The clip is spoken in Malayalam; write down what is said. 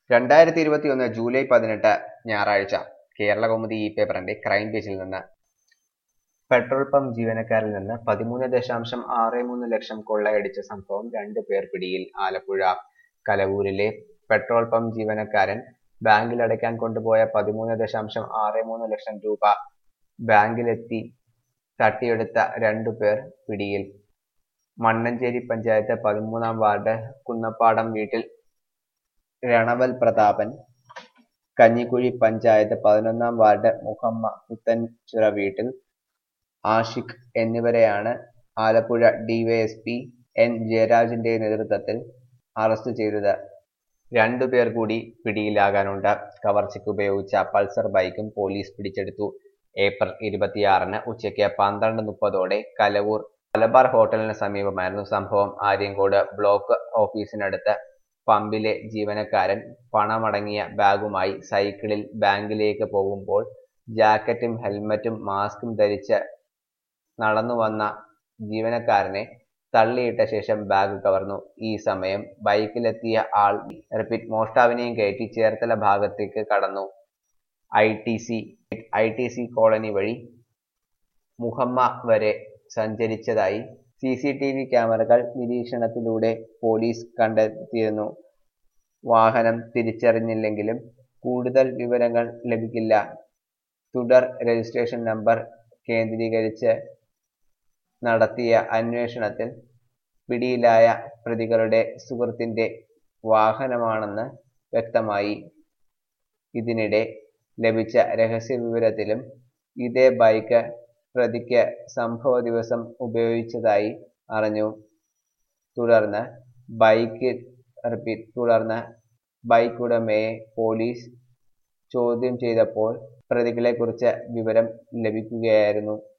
രണ്ടായിരത്തി ഇരുപത്തിയൊന്ന് ജൂലൈ പതിനെട്ട് ഞായറാഴ്ച കേരളകൗമുദി ഈ പേപ്പറിന്റെ ക്രൈം പേജിൽ നിന്ന് പെട്രോൾ പമ്പ് ജീവനക്കാരിൽ നിന്ന് പതിമൂന്ന് ദശാംശം ആറ് മൂന്ന് ലക്ഷം കൊള്ളയടിച്ച സംഭവം രണ്ടു പേർ പിടിയിൽ ആലപ്പുഴ കലവൂരിലെ പെട്രോൾ പമ്പ് ജീവനക്കാരൻ ബാങ്കിൽ അടയ്ക്കാൻ കൊണ്ടുപോയ പതിമൂന്ന് ദശാംശം ആറ് മൂന്ന് ലക്ഷം രൂപ ബാങ്കിലെത്തി തട്ടിയെടുത്ത രണ്ടു പേർ പിടിയിൽ മണ്ണഞ്ചേരി പഞ്ചായത്ത് പതിമൂന്നാം വാർഡ് കുന്നപ്പാടം വീട്ടിൽ രണവൽ പ്രതാപൻ കഞ്ഞിക്കുഴി പഞ്ചായത്ത് പതിനൊന്നാം വാർഡ് മുഹമ്മ പുത്തൻചിറ വീട്ടിൽ ആഷിഖ് എന്നിവരെയാണ് ആലപ്പുഴ ഡിവൈഎസ്പി എൻ ജയരാജിന്റെ നേതൃത്വത്തിൽ അറസ്റ്റ് ചെയ്തത് രണ്ടുപേർ കൂടി പിടിയിലാകാനുണ്ട് കവർച്ചയ്ക്ക് ഉപയോഗിച്ച പൾസർ ബൈക്കും പോലീസ് പിടിച്ചെടുത്തു ഏപ്രിൽ ഇരുപത്തിയാറിന് ഉച്ചയ്ക്ക് പന്ത്രണ്ട് മുപ്പതോടെ കലവൂർ മലബാർ ഹോട്ടലിന് സമീപമായിരുന്നു സംഭവം ആര്യങ്കോട് ബ്ലോക്ക് ഓഫീസിനടുത്ത് പമ്പിലെ ജീവനക്കാരൻ പണമടങ്ങിയ ബാഗുമായി സൈക്കിളിൽ ബാങ്കിലേക്ക് പോകുമ്പോൾ ജാക്കറ്റും ഹെൽമറ്റും മാസ്കും ധരിച്ച് നടന്നു വന്ന ജീവനക്കാരനെ തള്ളിയിട്ട ശേഷം ബാഗ് കവർന്നു ഈ സമയം ബൈക്കിലെത്തിയ ആൾ റിപ്പീറ്റ് മോഷ്ടാവിനെയും കയറ്റി ചേർത്തല ഭാഗത്തേക്ക് കടന്നു I T C I T C colony വഴി മുഹമ്മ വരെ സഞ്ചരിച്ചതായി സി സി ടി വി ക്യാമറകൾ നിരീക്ഷണത്തിലൂടെ പോലീസ് കണ്ടെത്തിയിരുന്നു വാഹനം തിരിച്ചറിഞ്ഞില്ലെങ്കിലും കൂടുതൽ വിവരങ്ങൾ ലഭിക്കില്ല തുടർ രജിസ്ട്രേഷൻ നമ്പർ കേന്ദ്രീകരിച്ച് നടത്തിയ അന്വേഷണത്തിൽ പിടിയിലായ പ്രതികളുടെ സുഹൃത്തിന്റെ വാഹനമാണെന്ന് വ്യക്തമായി ഇതിനിടെ ലഭിച്ച രഹസ്യവിവരത്തിലും ഇതേ ബൈക്ക് പ്രതിക്ക് സംഭവ ദിവസം ഉപയോഗിച്ചതായി അറിഞ്ഞു തുടർന്ന് ബൈക്ക് റിപ്പീറ്റ് തുടർന്ന് ബൈക്ക് ഉടമയെ പോലീസ് ചോദ്യം ചെയ്തപ്പോൾ പ്രതികളെക്കുറിച്ച് വിവരം ലഭിക്കുകയായിരുന്നു